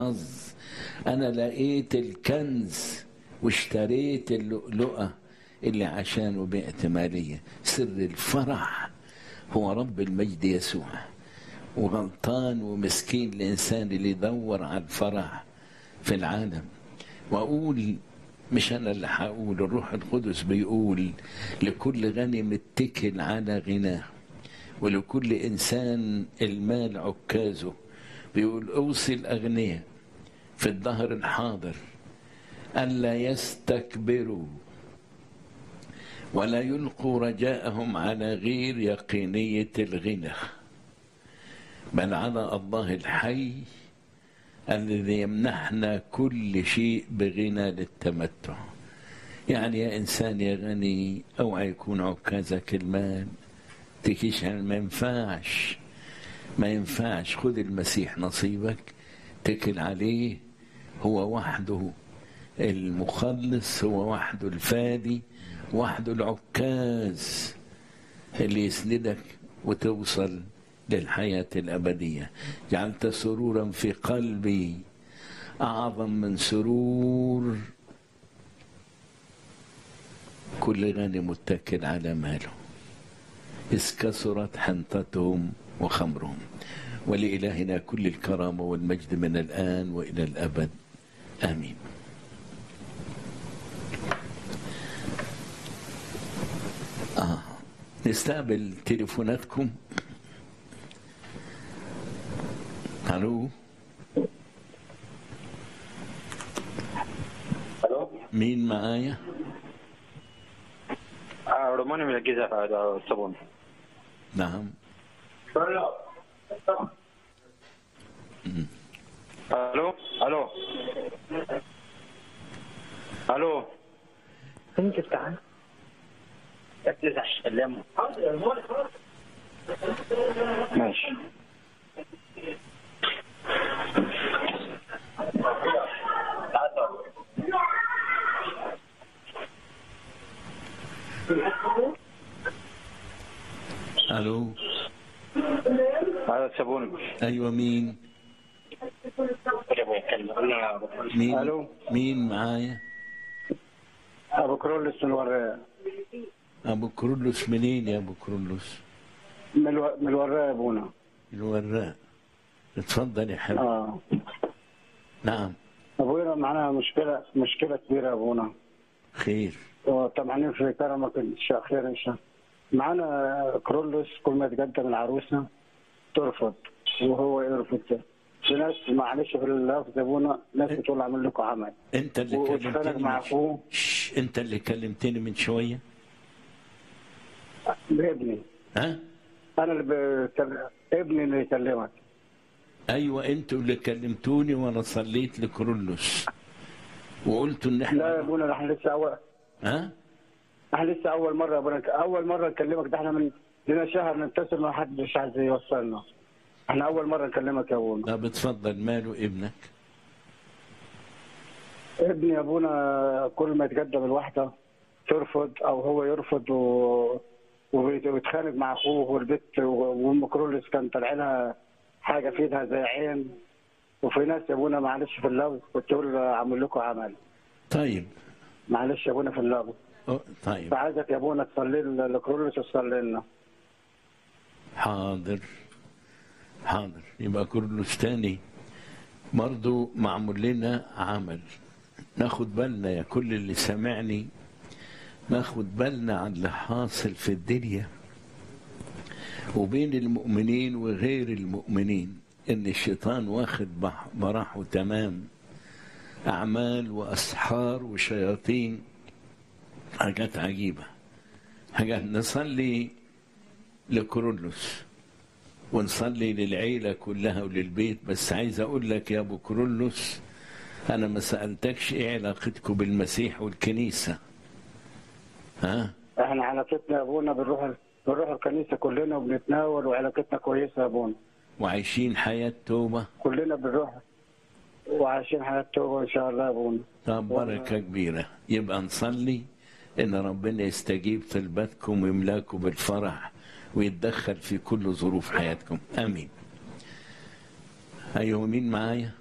حظ انا لقيت الكنز واشتريت اللؤلؤه اللي عشانه بعت ماليه سر الفرح هو رب المجد يسوع وغلطان ومسكين الانسان اللي يدور على الفرح في العالم واقول مش انا اللي هقول الروح القدس بيقول لكل غني متكل على غناه ولكل انسان المال عكازه بيقول اوصي الاغنياء في الظهر الحاضر الا يستكبروا ولا يلقوا رجاءهم على غير يقينيه الغنى بل على الله الحي الذي يمنحنا كل شيء بغنى للتمتع يعني يا انسان يا غني اوعى يكون عكازك المال تكيش ما ينفعش ما ينفعش خد المسيح نصيبك تكل عليه هو وحده المخلص هو وحده الفادي وحده العكاز اللي يسندك وتوصل للحياة الأبدية جعلت سرورا في قلبي أعظم من سرور كل غني متكل على ماله إذ كثرت حنطتهم وخمرهم ولإلهنا كل الكرامة والمجد من الآن وإلى الأبد آمين آه. نستقبل تليفوناتكم الو الو مين معايا آه روماني من الجيزه هذا الصابون نعم الو الو الو انت تعال تفتح اللم ماشي الو هذا الصابون ايوه مين مين الو مين معايا ابو كرولس من الوراق ابو كرولوس منين يا ابو كرولوس من الو- من الوراق يا ابونا الوراق اتفضل يا حبيبي اه نعم ابونا معنا مشكله مشكله كبيره يا ابونا خير وطبعا في كرمك ان شاء خير ان شاء معانا كرولوس كل ما يتقدم العروسه ترفض وهو يرفض في ناس معلش في اللفظ يا ابونا ناس بتقول اعمل لكم عمل انت اللي واتخانق كلمتني مع من اخوه شش. انت اللي كلمتني من شويه بابني ها انا اللي بكلم ابني اللي يكلمك ايوه انتوا اللي كلمتوني وانا صليت لكرولوس وقلتوا ان لا يا احنا ابونا احنا لسه اول ها احنا لسه اول مره يا ابونا اول مره نكلمك ده احنا من لنا شهر نتصل ما حدش عايز يوصلنا احنا اول مره نكلمك يا ابونا طب اتفضل ماله ابنك ابني يا ابونا كل ما يتقدم الواحده ترفض او هو يرفض و... وبيت- ويتخانق مع اخوه والبت وام كرولس كان طالع لها حاجه في ايدها زي عين وفي ناس يا ابونا معلش في اللفظ بتقول اعمل لكم عمل طيب معلش يا ابونا في اللفظ أه، طيب فعايزك يا ابونا تصلي ل- لكرولس وتصلي لنا حاضر حاضر يبقى كرولوس تاني برضو معمول لنا عمل ناخد بالنا يا كل اللي سامعني ناخد بالنا عن اللي حاصل في الدنيا وبين المؤمنين وغير المؤمنين ان الشيطان واخد بح- براحه تمام اعمال واسحار وشياطين حاجات عجيبه حاجات نصلي لكرولوس ونصلي للعيلة كلها وللبيت بس عايز أقول لك يا أبو كرولوس أنا ما سألتكش إيه علاقتكم بالمسيح والكنيسة ها احنا علاقتنا يا ابونا بنروح بنروح الكنيسه كلنا وبنتناول وعلاقتنا كويسه يا ابونا وعايشين حياة توبة كلنا بنروح وعايشين حياه توبه ان شاء الله يا ابونا طب بركة كبيرة يبقى نصلي إن ربنا يستجيب طلباتكم ويملاكم بالفرح ويتدخل في كل ظروف حياتكم آمين أيوه مين معايا